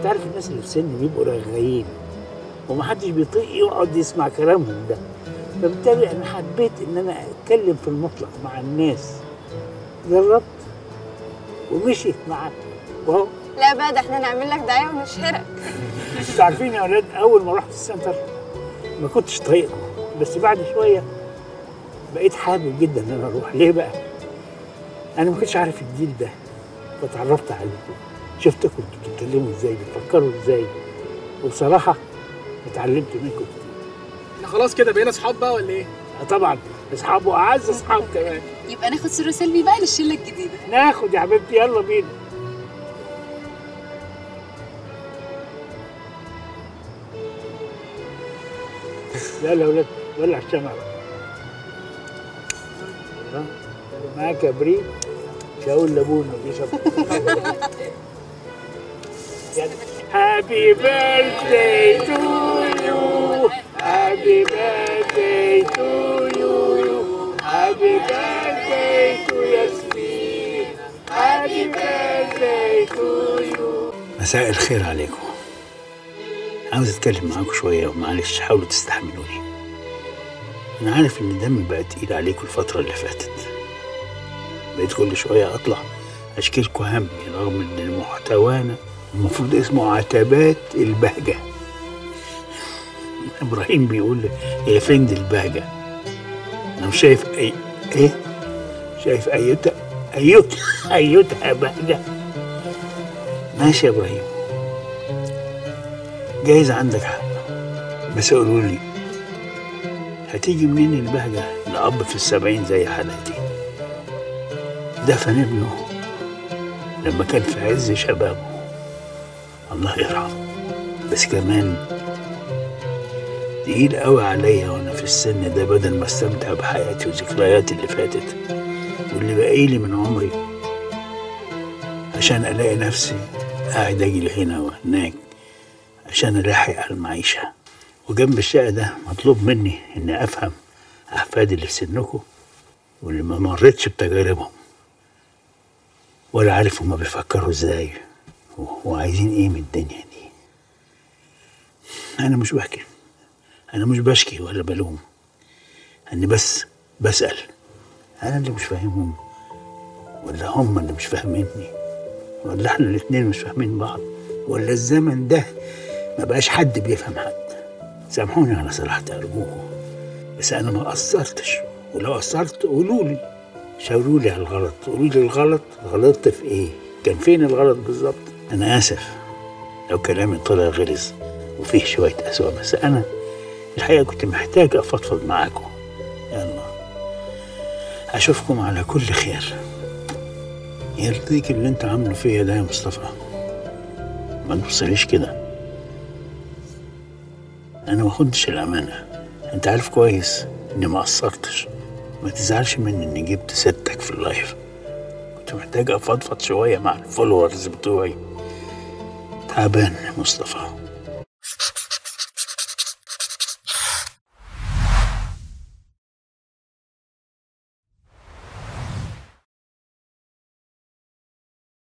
انت عارف الناس اللي في سني بيبقوا رغايين ومحدش بيطيق يقعد يسمع كلامهم ده فبالتالي انا حبيت ان انا اتكلم في المطلق مع الناس جربت ومشيت معاك وهو لا بقى ده احنا نعمل لك دعايه ونشهرك انتوا عارفين يا اولاد اول ما رحت السنتر ما كنتش طايقكم بس بعد شويه بقيت حابب جدا ان انا اروح ليه بقى؟ انا ما كنتش عارف الجيل ده فتعرفت عليكم شفتكم انتوا بتتكلموا ازاي بتفكروا ازاي وبصراحه اتعلمت منكم كتير احنا خلاص كده بقينا اصحاب بقى ولا ايه؟ آه طبعا اصحاب واعز اصحاب كمان يبقى ناخد صورة سيلفي بقى للشلة الجديدة ناخد يا حبيبتي يلا بينا يلا يا ولاد ولع الشمع بقى ها؟ معاك كبريت شاول لابونا بيشرب هابي بيرثداي تو يو هابي بيرثداي تو يو هابي بيرثداي تو ياسمين هابي بيرثداي تو يو مساء الخير عليكم عاوز اتكلم معاكم شويه ومعلش حاولوا تستحملوني انا عارف ان دمي بقى تقيل عليكم الفتره اللي فاتت بقيت كل شويه اطلع اشكي لكم همي رغم ان محتوانا المفروض اسمه عتبات البهجه ابراهيم بيقول لي يا فند البهجه انا مش شايف اي ايه شايف ايوتا ايوتا ايوتا بهجه ماشي يا ابراهيم جايز عندك حق بس قولوا لي هتيجي منين البهجة لأب في السبعين زي حالاتي دفن ابنه لما كان في عز شبابه الله يرحمه بس كمان تقيل قوي عليا وانا في السن ده بدل ما استمتع بحياتي وذكرياتي اللي فاتت واللي بقيلي من عمري عشان الاقي نفسي قاعد اجي هنا وهناك عشان الاحق على المعيشه وجنب الشقه ده مطلوب مني اني افهم احفادي اللي في سنكم واللي ما مرتش بتجاربهم ولا عارف هما بيفكروا ازاي و- وعايزين ايه من الدنيا دي انا مش بحكي انا مش بشكي ولا بلوم اني بس بسال انا اللي مش فاهمهم ولا هم اللي مش فاهميني ولا احنا الاتنين مش فاهمين بعض ولا الزمن ده ما بقاش حد بيفهم حد سامحوني على صراحتي ارجوكم بس انا ما قصرتش ولو قصرت قولوا لي شاوروا لي على الغلط قولوا لي الغلط غلطت في ايه كان فين الغلط بالظبط انا اسف لو كلامي طلع غلس وفيه شويه اسوأ بس انا الحقيقه كنت محتاج افضفض معاكم يلا اشوفكم على كل خير يرضيك اللي انت عامله فيا ده يا مصطفى ما تبصليش كده انا ما خدتش الامانه انت عارف كويس اني ما قصرتش ما تزعلش مني اني جبت ستك في اللايف كنت محتاج افضفض شويه مع الفولورز بتوعي تعبان يا مصطفى